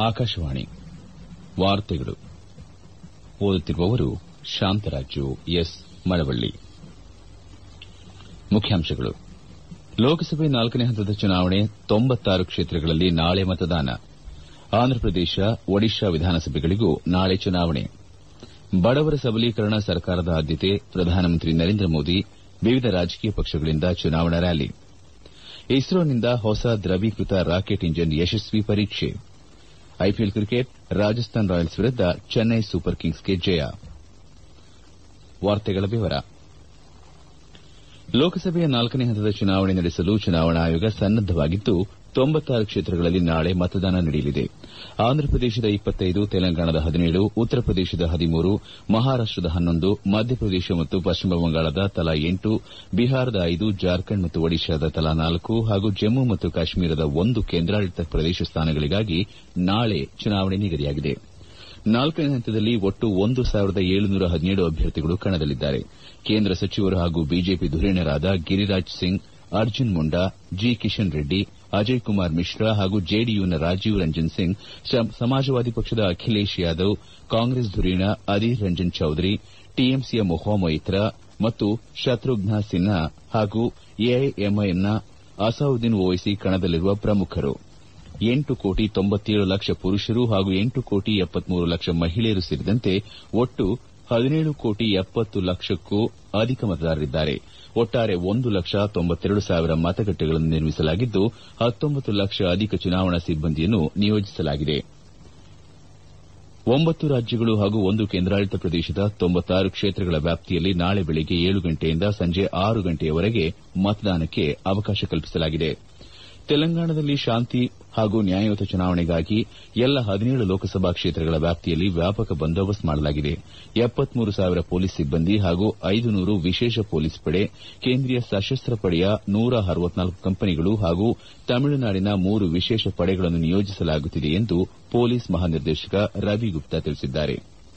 ಆಕಾಶವಾಣಿ ವಾರ್ತೆಗಳು ಓದುತ್ತಿರುವವರು ಶಾಂತರಾಜು ಎಸ್ ಮಳವಳ್ಳಿ ಮುಖ್ಯಾಂಶಗಳು ಲೋಕಸಭೆ ನಾಲ್ಕನೇ ಹಂತದ ಚುನಾವಣೆ ತೊಂಬತ್ತಾರು ಕ್ಷೇತ್ರಗಳಲ್ಲಿ ನಾಳೆ ಮತದಾನ ಆಂಧ್ರಪ್ರದೇಶ ಒಡಿಶಾ ವಿಧಾನಸಭೆಗಳಿಗೂ ನಾಳೆ ಚುನಾವಣೆ ಬಡವರ ಸಬಲೀಕರಣ ಸರ್ಕಾರದ ಆದ್ಯತೆ ಪ್ರಧಾನಮಂತ್ರಿ ನರೇಂದ್ರ ಮೋದಿ ವಿವಿಧ ರಾಜಕೀಯ ಪಕ್ಷಗಳಿಂದ ಚುನಾವಣಾ ರ್ಯಾಲಿ ಇಸ್ರೋನಿಂದ ಹೊಸ ದ್ರವೀಕೃತ ರಾಕೆಟ್ ಇಂಜಿನ್ ಯಶಸ್ವಿ ಪರೀಕ್ಷೆ ಐಪಿಎಲ್ ಕ್ರಿಕೆಟ್ ರಾಜಸ್ಥಾನ್ ರಾಯಲ್ಸ್ ವಿರುದ್ದ ಚೆನ್ನೈ ಸೂಪರ್ ಕಿಂಗ್ಸ್ಗೆ ಜಯ ಲೋಕಸಭೆಯ ನಾಲ್ಕನೇ ಹಂತದ ಚುನಾವಣೆ ನಡೆಸಲು ಚುನಾವಣಾ ಆಯೋಗ ಸನ್ನದ್ದವಾಗಿದ್ದು ತೊಂಬತ್ತಾರು ಕ್ಷೇತ್ರಗಳಲ್ಲಿ ನಾಳೆ ಮತದಾನ ನಡೆಯಲಿದೆ ಆಂಧ್ರಪ್ರದೇಶದ ಇಪ್ಪತ್ತೈದು ತೆಲಂಗಾಣದ ಹದಿನೇಳು ಉತ್ತರ ಪ್ರದೇಶದ ಹದಿಮೂರು ಮಹಾರಾಷ್ಟದ ಹನ್ನೊಂದು ಮಧ್ಯಪ್ರದೇಶ ಮತ್ತು ಪಶ್ಚಿಮ ಬಂಗಾಳದ ತಲಾ ಎಂಟು ಬಿಹಾರದ ಐದು ಜಾರ್ಖಂಡ್ ಮತ್ತು ಒಡಿಶಾದ ತಲಾ ನಾಲ್ಕು ಹಾಗೂ ಜಮ್ಮು ಮತ್ತು ಕಾಶ್ಮೀರದ ಒಂದು ಕೇಂದ್ರಾಡಳಿತ ಪ್ರದೇಶ ಸ್ಥಾನಗಳಿಗಾಗಿ ನಾಳೆ ಚುನಾವಣೆ ನಿಗದಿಯಾಗಿದೆ ನಾಲ್ಕನೇ ಹಂತದಲ್ಲಿ ಒಟ್ಟು ಒಂದು ಸಾವಿರದ ಏಳುನೂರ ಹದಿನೇಳು ಅಭ್ಯರ್ಥಿಗಳು ಕಣದಲ್ಲಿದ್ದಾರೆ ಕೇಂದ್ರ ಸಚಿವರು ಹಾಗೂ ಬಿಜೆಪಿ ಧುರೀಣರಾದ ಗಿರಿರಾಜ್ ಸಿಂಗ್ ಅರ್ಜುನ್ ಮುಂಡಾ ಜಿ ಕಿಶನ್ ರೆಡ್ಡಿ ಅಜಯ್ ಕುಮಾರ್ ಮಿಶ್ರಾ ಹಾಗೂ ಜೆಡಿಯುನ ರಾಜೀವ್ ರಂಜನ್ ಸಿಂಗ್ ಸಮಾಜವಾದಿ ಪಕ್ಷದ ಅಖಿಲೇಶ್ ಯಾದವ್ ಕಾಂಗ್ರೆಸ್ ಧುರೀಣ ಅಧೀರ್ ರಂಜನ್ ಚೌಧರಿ ಟಿಎಂಸಿಯ ಮೊಹಾ ಮೊಯಿತ್ರಾ ಮತ್ತು ಶತ್ರುಫ್ನ ಸಿನ್ಹಾ ಹಾಗೂ ಎಐಎಂಐಎಂನ ಅಸಾದುದ್ದೀನ್ ಓವೈಸಿ ಕಣದಲ್ಲಿರುವ ಪ್ರಮುಖರು ಎಂಟು ಕೋಟಿ ತೊಂಬತ್ತೇಳು ಲಕ್ಷ ಪುರುಷರು ಹಾಗೂ ಎಂಟು ಕೋಟಿ ಎಪ್ಪತ್ಮೂರು ಲಕ್ಷ ಮಹಿಳೆಯರು ಸೇರಿದಂತೆ ಒಟ್ಟು ಹದಿನೇಳು ಕೋಟಿ ಎಪ್ಪತ್ತು ಲಕ್ಷಕ್ಕೂ ಅಧಿಕ ಮತದಾರರಿದ್ದಾರೆ ಒಟ್ಟಾರೆ ಒಂದು ಲಕ್ಷ ತೊಂಬತ್ತೆರಡು ಸಾವಿರ ಮತಗಟ್ಟೆಗಳನ್ನು ನಿರ್ಮಿಸಲಾಗಿದ್ದು ಹತ್ತೊಂಬತ್ತು ಲಕ್ಷ ಅಧಿಕ ಚುನಾವಣಾ ಸಿಬ್ಬಂದಿಯನ್ನು ನಿಯೋಜಿಸಲಾಗಿದೆ ಒಂಬತ್ತು ರಾಜ್ಯಗಳು ಹಾಗೂ ಒಂದು ಕೇಂದ್ರಾಡಳಿತ ಪ್ರದೇಶದ ತೊಂಬತ್ತಾರು ಕ್ಷೇತ್ರಗಳ ವ್ಯಾಪ್ತಿಯಲ್ಲಿ ನಾಳೆ ಬೆಳಗ್ಗೆ ಏಳು ಗಂಟೆಯಿಂದ ಸಂಜೆ ಆರು ಗಂಟೆಯವರೆಗೆ ಮತದಾನಕ್ಕೆ ಅವಕಾಶ ಕಲ್ಪಿಸಲಾಗಿದೆ ತೆಲಂಗಾಣದಲ್ಲಿ ಶಾಂತಿ ಹಾಗೂ ನ್ಯಾಯಯುತ ಚುನಾವಣೆಗಾಗಿ ಎಲ್ಲ ಹದಿನೇಳು ಲೋಕಸಭಾ ಕ್ಷೇತ್ರಗಳ ವ್ಯಾಪ್ತಿಯಲ್ಲಿ ವ್ಯಾಪಕ ಬಂದೋಬಸ್ತ್ ಮಾಡಲಾಗಿದೆ ಎಪ್ಪತ್ಮೂರು ಸಾವಿರ ಪೊಲೀಸ್ ಸಿಬ್ಬಂದಿ ಹಾಗೂ ಐದು ನೂರು ವಿಶೇಷ ಪೊಲೀಸ್ ಪಡೆ ಕೇಂದ್ರೀಯ ಸಶಸ್ತ್ರ ಪಡೆಯ ನೂರ ಅರವತ್ನಾಲ್ಕು ಕಂಪನಿಗಳು ಹಾಗೂ ತಮಿಳುನಾಡಿನ ಮೂರು ವಿಶೇಷ ಪಡೆಗಳನ್ನು ನಿಯೋಜಿಸಲಾಗುತ್ತಿದೆ ಎಂದು ಪೊಲೀಸ್ ಮಹಾನಿರ್ದೇಶಕ ರವಿ ಗುಪ್ತಾ ತಿಳಿಸಿದ್ದಾರೆ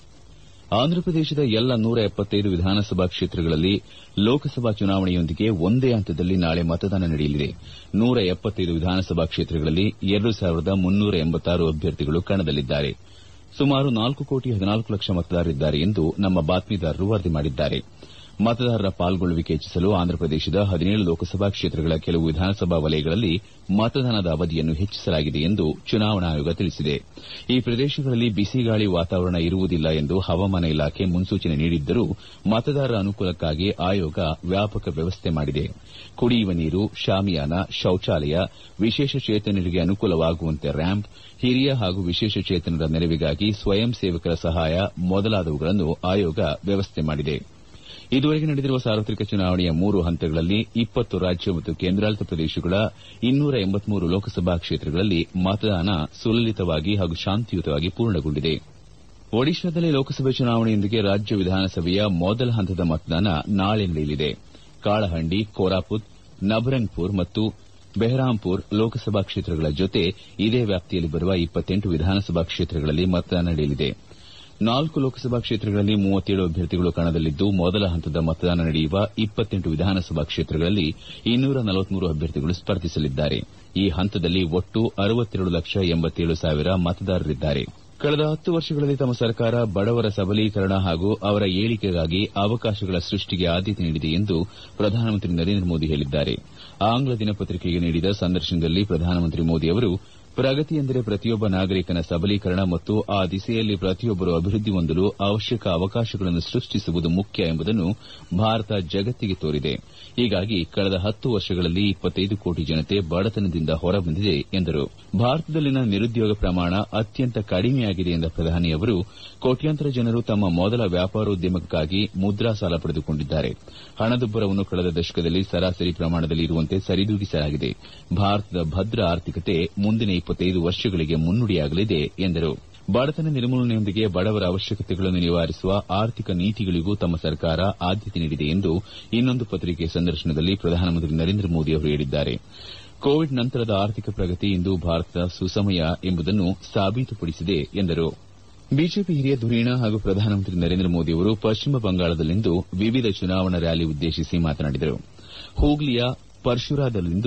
ಆಂಧ್ರಪ್ರದೇಶದ ಎಲ್ಲ ನೂರ ಎಪ್ಪತ್ತೈದು ವಿಧಾನಸಭಾ ಕ್ಷೇತ್ರಗಳಲ್ಲಿ ಲೋಕಸಭಾ ಚುನಾವಣೆಯೊಂದಿಗೆ ಒಂದೇ ಹಂತದಲ್ಲಿ ನಾಳೆ ಮತದಾನ ನಡೆಯಲಿದೆ ನೂರ ಎಪ್ಪತ್ತೈದು ವಿಧಾನಸಭಾ ಕ್ಷೇತ್ರಗಳಲ್ಲಿ ಎರಡು ಸಾವಿರದ ಮುನ್ನೂರ ಎಂಬತ್ತಾರು ಅಭ್ಯರ್ಥಿಗಳು ಕಣದಲ್ಲಿದ್ದಾರೆ ಸುಮಾರು ನಾಲ್ಕು ಕೋಟಿ ಹದಿನಾಲ್ಕು ಲಕ್ಷ ಮತದಾರರಿದ್ದಾರೆ ಎಂದು ನಮ್ಮ ಬಾತ್ಮೀದಾರರು ವರದಿ ಮಾಡಿದ್ದಾರೆ ಮತದಾರರ ಪಾಲ್ಗೊಳ್ಳುವಿಕೆ ಹೆಚ್ಚಿಸಲು ಆಂಧ್ರಪ್ರದೇಶದ ಹದಿನೇಳು ಲೋಕಸಭಾ ಕ್ಷೇತ್ರಗಳ ಕೆಲವು ವಿಧಾನಸಭಾ ವಲಯಗಳಲ್ಲಿ ಮತದಾನದ ಅವಧಿಯನ್ನು ಹೆಚ್ಚಿಸಲಾಗಿದೆ ಎಂದು ಚುನಾವಣಾ ಆಯೋಗ ತಿಳಿಸಿದೆ ಈ ಪ್ರದೇಶಗಳಲ್ಲಿ ಬಿಸಿಗಾಳಿ ವಾತಾವರಣ ಇರುವುದಿಲ್ಲ ಎಂದು ಹವಾಮಾನ ಇಲಾಖೆ ಮುನ್ಸೂಚನೆ ನೀಡಿದ್ದರೂ ಮತದಾರರ ಅನುಕೂಲಕ್ಕಾಗಿ ಆಯೋಗ ವ್ಯಾಪಕ ವ್ಯವಸ್ಥೆ ಮಾಡಿದೆ ಕುಡಿಯುವ ನೀರು ಶಾಮಿಯಾನ ಶೌಚಾಲಯ ವಿಶೇಷಚೇತನರಿಗೆ ಅನುಕೂಲವಾಗುವಂತೆ ರ್ಯಾಂಪ್ ಹಿರಿಯ ಹಾಗೂ ವಿಶೇಷಚೇತನರ ನೆರವಿಗಾಗಿ ಸ್ವಯಂ ಸೇವಕರ ಸಹಾಯ ಮೊದಲಾದವುಗಳನ್ನು ಆಯೋಗ ವ್ಯವಸ್ಥೆ ಮಾಡಿದೆ ಇದುವರೆಗೆ ನಡೆದಿರುವ ಸಾರ್ವತ್ರಿಕ ಚುನಾವಣೆಯ ಮೂರು ಹಂತಗಳಲ್ಲಿ ಇಪ್ಪತ್ತು ರಾಜ್ಯ ಮತ್ತು ಕೇಂದ್ರಾಡಳಿತ ಪ್ರದೇಶಗಳ ಇನ್ನೂರ ಎಂಬತ್ಮೂರು ಲೋಕಸಭಾ ಕ್ಷೇತ್ರಗಳಲ್ಲಿ ಮತದಾನ ಸುಲಲಿತವಾಗಿ ಹಾಗೂ ಶಾಂತಿಯುತವಾಗಿ ಪೂರ್ಣಗೊಂಡಿದೆ ಒಡಿಶಾದಲ್ಲಿ ಲೋಕಸಭೆ ಚುನಾವಣೆಯೊಂದಿಗೆ ರಾಜ್ಯ ವಿಧಾನಸಭೆಯ ಮೊದಲ ಹಂತದ ಮತದಾನ ನಾಳೆ ನಡೆಯಲಿದೆ ಕಾಳಹಂಡಿ ಕೋರಾಪುತ್ ನಬರಂಗ್ಪುರ್ ಮತ್ತು ಬೆಹರಾಂಪುರ್ ಲೋಕಸಭಾ ಕ್ಷೇತ್ರಗಳ ಜೊತೆ ಇದೇ ವ್ಯಾಪ್ತಿಯಲ್ಲಿ ಬರುವ ಇಪ್ಪತ್ತೆಂಟು ವಿಧಾನಸಭಾ ಕ್ಷೇತ್ರಗಳಲ್ಲಿ ಮತದಾನ ನಡೆಯಲಿದೆ ನಾಲ್ಕು ಲೋಕಸಭಾ ಕ್ಷೇತ್ರಗಳಲ್ಲಿ ಮೂವತ್ತೇಳು ಅಭ್ಯರ್ಥಿಗಳು ಕಣದಲ್ಲಿದ್ದು ಮೊದಲ ಹಂತದ ಮತದಾನ ನಡೆಯುವ ಇಪ್ಪತ್ತೆಂಟು ವಿಧಾನಸಭಾ ಕ್ಷೇತ್ರಗಳಲ್ಲಿ ಇನ್ನೂರ ನಲವತ್ಮೂರು ಅಭ್ಯರ್ಥಿಗಳು ಸ್ಪರ್ಧಿಸಲಿದ್ದಾರೆ ಈ ಹಂತದಲ್ಲಿ ಒಟ್ಟು ಅರವತ್ತೆರಡು ಲಕ್ಷ ಎಂಬತ್ತೇಳು ಸಾವಿರ ಮತದಾರರಿದ್ದಾರೆ ಕಳೆದ ಹತ್ತು ವರ್ಷಗಳಲ್ಲಿ ತಮ್ಮ ಸರ್ಕಾರ ಬಡವರ ಸಬಲೀಕರಣ ಹಾಗೂ ಅವರ ಏಳಿಗೆಗಾಗಿ ಅವಕಾಶಗಳ ಸೃಷ್ಟಿಗೆ ಆದ್ಯತೆ ನೀಡಿದೆ ಎಂದು ಪ್ರಧಾನಮಂತ್ರಿ ನರೇಂದ್ರ ಮೋದಿ ಹೇಳಿದ್ದಾರೆ ಆಂಗ್ಲ ದಿನಪತ್ರಿಕೆಗೆ ನೀಡಿದ ಸಂದರ್ಶನದಲ್ಲಿ ಪ್ರಧಾನಮಂತ್ರಿ ಮೋದಿ ಅವರು ಪ್ರಗತಿ ಎಂದರೆ ಪ್ರತಿಯೊಬ್ಬ ನಾಗರಿಕನ ಸಬಲೀಕರಣ ಮತ್ತು ಆ ದಿಸೆಯಲ್ಲಿ ಪ್ರತಿಯೊಬ್ಬರು ಅಭಿವೃದ್ಧಿ ಹೊಂದಲು ಅವಶ್ಯಕ ಅವಕಾಶಗಳನ್ನು ಸೃಷ್ಟಿಸುವುದು ಮುಖ್ಯ ಎಂಬುದನ್ನು ಭಾರತ ಜಗತ್ತಿಗೆ ತೋರಿದೆ ಹೀಗಾಗಿ ಕಳೆದ ಹತ್ತು ವರ್ಷಗಳಲ್ಲಿ ಇಪ್ಪತ್ತೈದು ಕೋಟಿ ಜನತೆ ಬಡತನದಿಂದ ಹೊರಬಂದಿದೆ ಎಂದರು ಭಾರತದಲ್ಲಿನ ನಿರುದ್ಯೋಗ ಪ್ರಮಾಣ ಅತ್ಯಂತ ಕಡಿಮೆಯಾಗಿದೆ ಎಂದ ಪ್ರಧಾನಿ ಅವರು ಕೋಟ್ಯಾಂತರ ಜನರು ತಮ್ಮ ಮೊದಲ ವ್ಯಾಪಾರೋದ್ಯಮಕ್ಕಾಗಿ ಮುದ್ರಾ ಸಾಲ ಪಡೆದುಕೊಂಡಿದ್ದಾರೆ ಹಣದುಬ್ಬರವನ್ನು ಕಳೆದ ದಶಕದಲ್ಲಿ ಸರಾಸರಿ ಪ್ರಮಾಣದಲ್ಲಿ ಇರುವಂತೆ ಸರಿದೂಗಿಸಲಾಗಿದೆ ಭಾರತದ ಭದ್ರ ಆರ್ಥಿಕತೆ ಮುಂದಿನ ಇಪ್ಪತ್ತೈದು ವರ್ಷಗಳಿಗೆ ಮುನ್ನುಡಿಯಾಗಲಿದೆ ಎಂದರು ಬಡತನ ನಿರ್ಮೂಲನೆಯೊಂದಿಗೆ ಬಡವರ ಅವಶ್ಯಕತೆಗಳನ್ನು ನಿವಾರಿಸುವ ಆರ್ಥಿಕ ನೀತಿಗಳಿಗೂ ತಮ್ಮ ಸರ್ಕಾರ ಆದ್ಯತೆ ನೀಡಿದೆ ಎಂದು ಇನ್ನೊಂದು ಪತ್ರಿಕೆಯ ಸಂದರ್ಶನದಲ್ಲಿ ಪ್ರಧಾನಮಂತ್ರಿ ನರೇಂದ್ರ ಮೋದಿ ಅವರು ಹೇಳಿದ್ದಾರೆ ಕೋವಿಡ್ ನಂತರದ ಆರ್ಥಿಕ ಪ್ರಗತಿ ಇಂದು ಭಾರತದ ಸುಸಮಯ ಎಂಬುದನ್ನು ಸಾಬೀತುಪಡಿಸಿದೆ ಎಂದರು ಬಿಜೆಪಿ ಹಿರಿಯ ಧುರೀಣ ಹಾಗೂ ಪ್ರಧಾನಮಂತ್ರಿ ನರೇಂದ್ರ ಮೋದಿ ಅವರು ಪಶ್ಚಿಮ ಬಂಗಾಳದಲ್ಲಿಂದು ವಿವಿಧ ಚುನಾವಣಾ ರ್ಯಾಲಿ ಉದ್ದೇಶಿಸಿ ಮಾತನಾಡಿದರು ಹೂಗ್ಲಿಯ ಪರ್ಶುರಾದಲ್ಲಿಂದು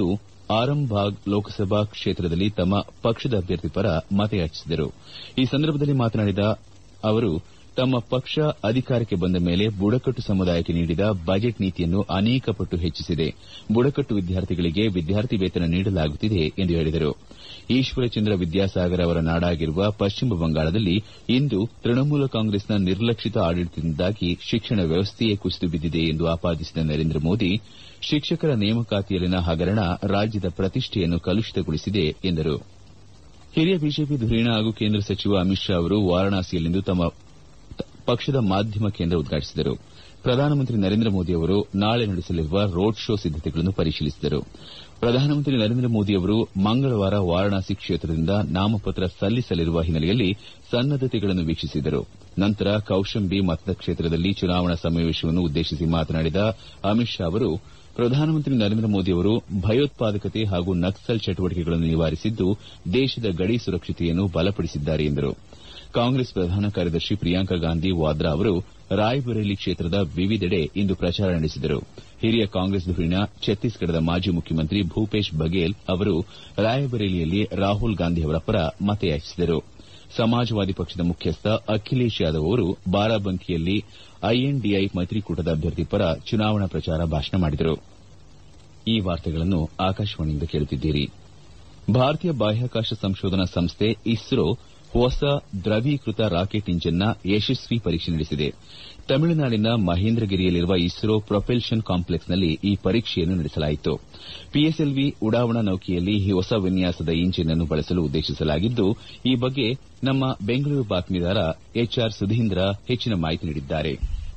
ಆರಂಭಾಗ್ ಲೋಕಸಭಾ ಕ್ಷೇತ್ರದಲ್ಲಿ ತಮ್ಮ ಪಕ್ಷದ ಅಭ್ಯರ್ಥಿ ಪರ ಮತಯಾಚಿಸಿದರು ಈ ಸಂದರ್ಭದಲ್ಲಿ ಮಾತನಾಡಿದ ಅವರು ತಮ್ಮ ಪಕ್ಷ ಅಧಿಕಾರಕ್ಕೆ ಬಂದ ಮೇಲೆ ಬುಡಕಟ್ಟು ಸಮುದಾಯಕ್ಕೆ ನೀಡಿದ ಬಜೆಟ್ ನೀತಿಯನ್ನು ಅನೇಕ ಪಟ್ಟು ಹೆಚ್ಚಿಸಿದೆ ಬುಡಕಟ್ಟು ವಿದ್ಯಾರ್ಥಿಗಳಿಗೆ ವಿದ್ಯಾರ್ಥಿ ವೇತನ ನೀಡಲಾಗುತ್ತಿದೆ ಎಂದು ಹೇಳಿದರು ಈಶ್ವರಚಂದ್ರ ವಿದ್ಯಾಸಾಗರ್ ಅವರ ನಾಡಾಗಿರುವ ಪಶ್ಚಿಮ ಬಂಗಾಳದಲ್ಲಿ ಇಂದು ತೃಣಮೂಲ ಕಾಂಗ್ರೆಸ್ನ ನಿರ್ಲಕ್ಷಿತ ಆಡಳಿತದಿಂದಾಗಿ ಶಿಕ್ಷಣ ವ್ಯವಸ್ಥೆಯೇ ಕುಸಿದು ಬಿದ್ದಿದೆ ಎಂದು ಆಪಾದಿಸಿದ ನರೇಂದ್ರ ಮೋದಿ ಶಿಕ್ಷಕರ ನೇಮಕಾತಿಯಲ್ಲಿನ ಹಗರಣ ರಾಜ್ಯದ ಪ್ರತಿಷ್ಠೆಯನ್ನು ಕಲುಷಿತಗೊಳಿಸಿದೆ ಎಂದರು ಹಿರಿಯ ಬಿಜೆಪಿ ಧುರೀಣ ಹಾಗೂ ಕೇಂದ್ರ ಸಚಿವ ಅಮಿತ್ ಶಾ ಅವರು ವಾರಾಣಸಿಯಲ್ಲಿಂದು ತಮ್ಮ ಪಕ್ಷದ ಮಾಧ್ಯಮ ಕೇಂದ್ರ ಉದ್ಘಾಟಿಸಿದರು ಪ್ರಧಾನಮಂತ್ರಿ ನರೇಂದ್ರ ಮೋದಿ ಅವರು ನಾಳೆ ನಡೆಸಲಿರುವ ರೋಡ್ ಶೋ ಸಿದ್ದತೆಗಳನ್ನು ಪರಿಶೀಲಿಸಿದರು ಪ್ರಧಾನಮಂತ್ರಿ ನರೇಂದ್ರ ಮೋದಿ ಅವರು ಮಂಗಳವಾರ ವಾರಾಣಸಿ ಕ್ಷೇತ್ರದಿಂದ ನಾಮಪತ್ರ ಸಲ್ಲಿಸಲಿರುವ ಹಿನ್ನೆಲೆಯಲ್ಲಿ ಸನ್ನದ್ದತೆಗಳನ್ನು ವೀಕ್ಷಿಸಿದರು ನಂತರ ಕೌಶಂಬಿ ಮತಕ್ಷೇತ್ರದಲ್ಲಿ ಚುನಾವಣಾ ಸಮಾವೇಶವನ್ನು ಉದ್ದೇಶಿಸಿ ಮಾತನಾಡಿದ ಅಮಿತ್ ಶಾ ಅವರು ಪ್ರಧಾನಮಂತ್ರಿ ನರೇಂದ್ರ ಮೋದಿ ಅವರು ಭಯೋತ್ಪಾದಕತೆ ಹಾಗೂ ನಕ್ಸಲ್ ಚಟುವಟಿಕೆಗಳನ್ನು ನಿವಾರಿಸಿದ್ದು ದೇಶದ ಗಡಿ ಸುರಕ್ಷತೆಯನ್ನು ಬಲಪಡಿಸಿದ್ದಾರೆ ಎಂದರು ಕಾಂಗ್ರೆಸ್ ಪ್ರಧಾನ ಕಾರ್ಯದರ್ಶಿ ಪ್ರಿಯಾಂಕಾ ಗಾಂಧಿ ವಾದ್ರಾ ಅವರು ರಾಯ್ಬರೇಲಿ ಕ್ಷೇತ್ರದ ವಿವಿಧೆಡೆ ಇಂದು ಪ್ರಚಾರ ನಡೆಸಿದರು ಹಿರಿಯ ಕಾಂಗ್ರೆಸ್ ಧುರೀಣ ಛತ್ತೀಸ್ಗಢದ ಮಾಜಿ ಮುಖ್ಯಮಂತ್ರಿ ಭೂಪೇಶ್ ಬಘೇಲ್ ಅವರು ರಾಯ್ಬರೇಲಿಯಲ್ಲಿ ರಾಹುಲ್ ಗಾಂಧಿ ಅವರ ಪರ ಮತಯಾಚಿಸಿದರು ಸಮಾಜವಾದಿ ಪಕ್ಷದ ಮುಖ್ಯಸ್ಥ ಅಖಿಲೇಶ್ ಯಾದವ್ ಅವರು ಬಾರಾಬಂಕಿಯಲ್ಲಿ ಐಎನ್ಡಿಐ ಮೈತ್ರಿಕೂಟದ ಅಭ್ಯರ್ಥಿ ಪರ ಚುನಾವಣಾ ಪ್ರಚಾರ ಭಾಷಣ ಮಾಡಿದರು ಭಾರತೀಯ ಬಾಹ್ಯಾಕಾಶ ಸಂಶೋಧನಾ ಸಂಸ್ಥೆ ಇಸ್ರೋ ಹೊಸ ದ್ರವೀಕೃತ ರಾಕೆಟ್ ಇಂಜಿನ್ನ ಯಶಸ್ವಿ ಪರೀಕ್ಷೆ ನಡೆಸಿದೆ ತಮಿಳುನಾಡಿನ ಮಹೇಂದ್ರಗಿರಿಯಲ್ಲಿರುವ ಇಸ್ರೋ ಪ್ರೊಪಲ್ಷನ್ ಕಾಂಪ್ಲೆಕ್ಸ್ನಲ್ಲಿ ಈ ಪರೀಕ್ಷೆಯನ್ನು ನಡೆಸಲಾಯಿತು ಪಿಎಸ್ಎಲ್ವಿ ಉಡಾವಣಾ ನೌಕೆಯಲ್ಲಿ ಈ ಹೊಸ ವಿನ್ಯಾಸದ ಇಂಜಿನ್ ಅನ್ನು ಬಳಸಲು ಉದ್ದೇಶಿಸಲಾಗಿದ್ದು ಈ ಬಗ್ಗೆ ನಮ್ಮ ಬೆಂಗಳೂರು ಬಾತ್ಮೀದಾರ ಎಚ್ಆರ್ ಸುಧೀಂದ್ರ ಹೆಚ್ಚಿನ ಮಾಹಿತಿ ನೀಡಿದ್ದಾರೆ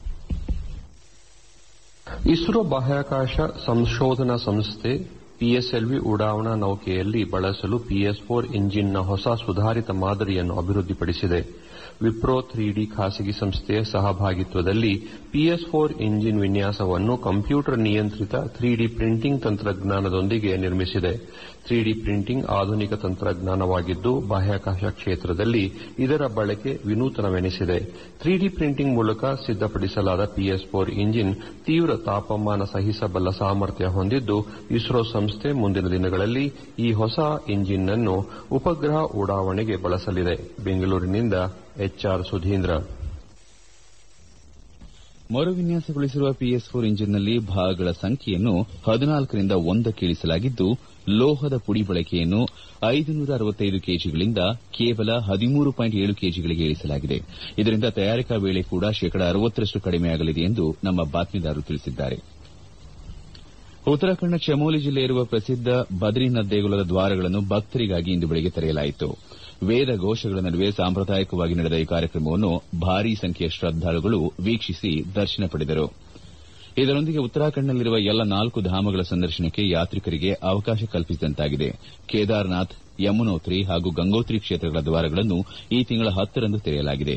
ಇಸ್ರೋ ಬಾಹ್ಯಾಕಾಶ ಸಂಶೋಧನಾ ಸಂಸ್ಥೆ ಪಿಎಸ್ಎಲ್ವಿ ಉಡಾವಣಾ ನೌಕೆಯಲ್ಲಿ ಬಳಸಲು ಪಿಎಸ್ ಫೋರ್ ಇಂಜಿನ್ನ ಹೊಸ ಸುಧಾರಿತ ಮಾದರಿಯನ್ನು ಅಭಿವೃದ್ಧಿಪಡಿಸಿದೆ ವಿಪ್ರೋ ಡಿ ಖಾಸಗಿ ಸಂಸ್ಥೆಯ ಸಹಭಾಗಿತ್ವದಲ್ಲಿ ಪಿಎಸ್ ಫೋರ್ ಇಂಜಿನ್ ವಿನ್ಯಾಸವನ್ನು ಕಂಪ್ಯೂಟರ್ ನಿಯಂತ್ರಿತ ಡಿ ಪ್ರಿಂಟಿಂಗ್ ತಂತ್ರಜ್ಞಾನದೊಂದಿಗೆ ನಿರ್ಮಿಸಿದೆ ಡಿ ಪ್ರಿಂಟಿಂಗ್ ಆಧುನಿಕ ತಂತ್ರಜ್ಞಾನವಾಗಿದ್ದು ಬಾಹ್ಯಾಕಾಶ ಕ್ಷೇತ್ರದಲ್ಲಿ ಇದರ ಬಳಕೆ ವಿನೂತನವೆನಿಸಿದೆ ಡಿ ಪ್ರಿಂಟಿಂಗ್ ಮೂಲಕ ಸಿದ್ದಪಡಿಸಲಾದ ಪಿಎಸ್ ಫೋರ್ ಇಂಜಿನ್ ತೀವ್ರ ತಾಪಮಾನ ಸಹಿಸಬಲ್ಲ ಸಾಮರ್ಥ್ಯ ಹೊಂದಿದ್ದು ಇಸ್ರೋ ಸಂಸ್ಥೆ ಮುಂದಿನ ದಿನಗಳಲ್ಲಿ ಈ ಹೊಸ ಇಂಜಿನ್ ಅನ್ನು ಉಪಗ್ರಹ ಉಡಾವಣೆಗೆ ಬಳಸಲಿದೆ ಬೆಂಗಳೂರಿನಿಂದ ಎಚ್ಆರ್ ಸುಧೀಂದ್ರ ಮರುವಿನ್ಯಾಸಗೊಳಿಸಿರುವ ಪಿಎಸ್ ಫೋರ್ ಇಂಜಿನ್ನಲ್ಲಿ ಭಾಗಗಳ ಸಂಖ್ಯೆಯನ್ನು ಹದಿನಾಲ್ಕರಿಂದ ಒಂದಕ್ಕೆ ಇಳಿಸಲಾಗಿದ್ದು ಲೋಹದ ಪುಡಿ ಬಳಕೆಯನ್ನು ಐದುನೂರ ಅರವತ್ತೈದು ಕೆಜಿಗಳಿಂದ ಕೇವಲ ಹದಿಮೂರು ಪಾಯಿಂಟ್ ಏಳು ಕೆಜಿಗಳಿಗೆ ಇಳಿಸಲಾಗಿದೆ ಇದರಿಂದ ತಯಾರಿಕಾ ವೇಳೆ ಕೂಡ ಶೇಕಡ ಅರವತ್ತರಷ್ಟು ಕಡಿಮೆಯಾಗಲಿದೆ ಎಂದು ನಮ್ಮ ಬಾತ್ಮೀದಾರರು ತಿಳಿಸಿದ್ದಾರೆ ಉತ್ತರಾಖಂಡ್ನ ಚಮೋಲಿ ಜಿಲ್ಲೆಯಲ್ಲಿರುವ ಪ್ರಸಿದ್ದ ಬದ್ರಿನಾಥ್ ದೇಗುಲದ ದ್ವಾರಗಳನ್ನು ಭಕ್ತರಿಗಾಗಿ ಇಂದು ಬೆಳಗ್ಗೆ ತೆರೆಯಲಾಯಿತು ವೇದ ಘೋಷಗಳ ನಡುವೆ ಸಾಂಪ್ರದಾಯಿಕವಾಗಿ ನಡೆದ ಈ ಕಾರ್ಯಕ್ರಮವನ್ನು ಭಾರೀ ಸಂಖ್ಯೆಯ ಶ್ರದ್ದಾಳುಗಳು ವೀಕ್ಷಿಸಿ ದರ್ಶನ ಪಡೆದರು ಇದರೊಂದಿಗೆ ಉತ್ತರಾಖಂಡ್ನಲ್ಲಿರುವ ಎಲ್ಲ ನಾಲ್ಕು ಧಾಮಗಳ ಸಂದರ್ಶನಕ್ಕೆ ಯಾತ್ರಿಕರಿಗೆ ಅವಕಾಶ ಕಲ್ಪಿಸಿದಂತಾಗಿದೆ ಕೇದಾರ್ನಾಥ್ ಯಮುನೋತ್ರಿ ಹಾಗೂ ಗಂಗೋತ್ರಿ ಕ್ಷೇತ್ರಗಳ ದ್ವಾರಗಳನ್ನು ಈ ತಿಂಗಳ ಹತ್ತರಂದು ತೆರೆಯಲಾಗಿದೆ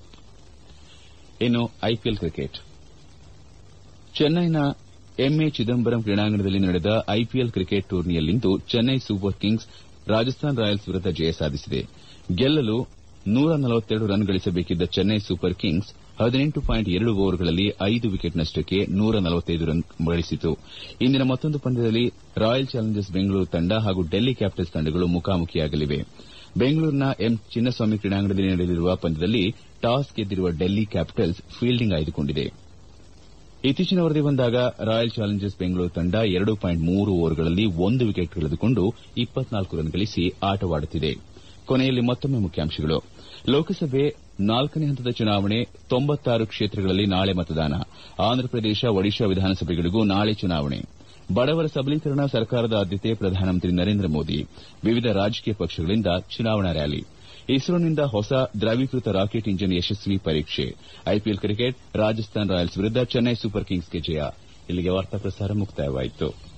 ಐಪಿಎಲ್ ಕ್ರಿಕೆಟ್ ಚೆನ್ನೈನ ಎಂಎ ಚಿದಂಬರಂ ಕ್ರೀಡಾಂಗಣದಲ್ಲಿ ನಡೆದ ಐಪಿಎಲ್ ಕ್ರಿಕೆಟ್ ಟೂರ್ನಿಯಲ್ಲಿಂದು Chennai Super Kings Rajasthan Royals ವಿರುದ್ದ ಜಯ ಸಾಧಿಸಿದೆ ಗೆಲ್ಲಲು ನೂರ ನಲವತ್ತೆರಡು ರನ್ ಗಳಿಸಬೇಕಿದ್ದ ಚೆನ್ನೈ ಸೂಪರ್ ಕಿಂಗ್ಸ್ ಹದಿನೆಂಟು ಪಾಯಿಂಟ್ ಎರಡು ಓವರ್ಗಳಲ್ಲಿ ಐದು ವಿಕೆಟ್ ನಷ್ಟಕ್ಕೆ ನೂರ ನಲವತ್ತೈದು ರನ್ ಗಳಿಸಿತು ಇಂದಿನ ಮತ್ತೊಂದು ಪಂದ್ಯದಲ್ಲಿ ರಾಯಲ್ ಚಾಲೆಂಜರ್ಸ್ ಬೆಂಗಳೂರು ತಂಡ ಹಾಗೂ ಡೆಲ್ಲಿ ಕ್ಯಾಪಿಟಲ್ಸ್ ತಂಡಗಳು ಮುಖಾಮುಖಿಯಾಗಲಿವೆ ಬೆಂಗಳೂರಿನ ಎಂ ಚಿನ್ನಸ್ವಾಮಿ ಕ್ರೀಡಾಂಗಣದಲ್ಲಿ ನಡೆಯಲಿರುವ ಪಂದ್ಯದಲ್ಲಿ ಟಾಸ್ ಗೆದ್ದಿರುವ ಡೆಲ್ಲಿ ಕ್ಯಾಪಿಟಲ್ಸ್ ಫೀಲ್ಡಿಂಗ್ ಆಯ್ದುಕೊಂಡಿದೆ ಇತ್ತೀಚಿನ ವರದಿ ಬಂದಾಗ ರಾಯಲ್ ಚಾಲೆಂಜರ್ಸ್ ಬೆಂಗಳೂರು ತಂಡ ಎರಡು ಪಾಯಿಂಟ್ ಮೂರು ಓವರ್ಗಳಲ್ಲಿ ಒಂದು ವಿಕೆಟ್ ಕಳೆದುಕೊಂಡು ಇಪ್ಪತ್ನಾಲ್ಕು ರನ್ ಗಳಿಸಿ ಆಟವಾಡುತ್ತಿದೆ ಕೊನೆಯಲ್ಲಿ ಮತ್ತೊಮ್ಮೆ ಮುಖ್ಯಾಂಶಗಳು ಲೋಕಸಭೆ ನಾಲ್ಕನೇ ಹಂತದ ಚುನಾವಣೆ ತೊಂಬತ್ತಾರು ಕ್ಷೇತ್ರಗಳಲ್ಲಿ ನಾಳೆ ಮತದಾನ ಆಂಧ್ರಪ್ರದೇಶ ಒಡಿಶಾ ವಿಧಾನಸಭೆಗಳಿಗೂ ನಾಳೆ ಚುನಾವಣೆ ಬಡವರ ಸಬಲೀಕರಣ ಸರ್ಕಾರದ ಆದ್ಯತೆ ಪ್ರಧಾನಮಂತ್ರಿ ನರೇಂದ್ರ ಮೋದಿ ವಿವಿಧ ರಾಜಕೀಯ ಪಕ್ಷಗಳಿಂದ ಚುನಾವಣಾ ರ್ಯಾಲಿ ಇಸ್ರೋನಿಂದ ಹೊಸ ದ್ರವೀಕೃತ ರಾಕೆಟ್ ಇಂಜಿನ್ ಯಶಸ್ವಿ ಪರೀಕ್ಷೆ ಐಪಿಎಲ್ ಕ್ರಿಕೆಟ್ ರಾಜಸ್ಥಾನ್ ರಾಯಲ್ಸ್ ವಿರುದ್ದ ಚೆನ್ನೈ ಸೂಪರ್ ಕಿಂಗ್ಸ್ಗೆ ಜಯ ಇಲ್ಲಿಗೆ ವಾರ್ತಾ ಪ್ರಸಾರ ಮುಕ್ತಾಯವಾಯಿತು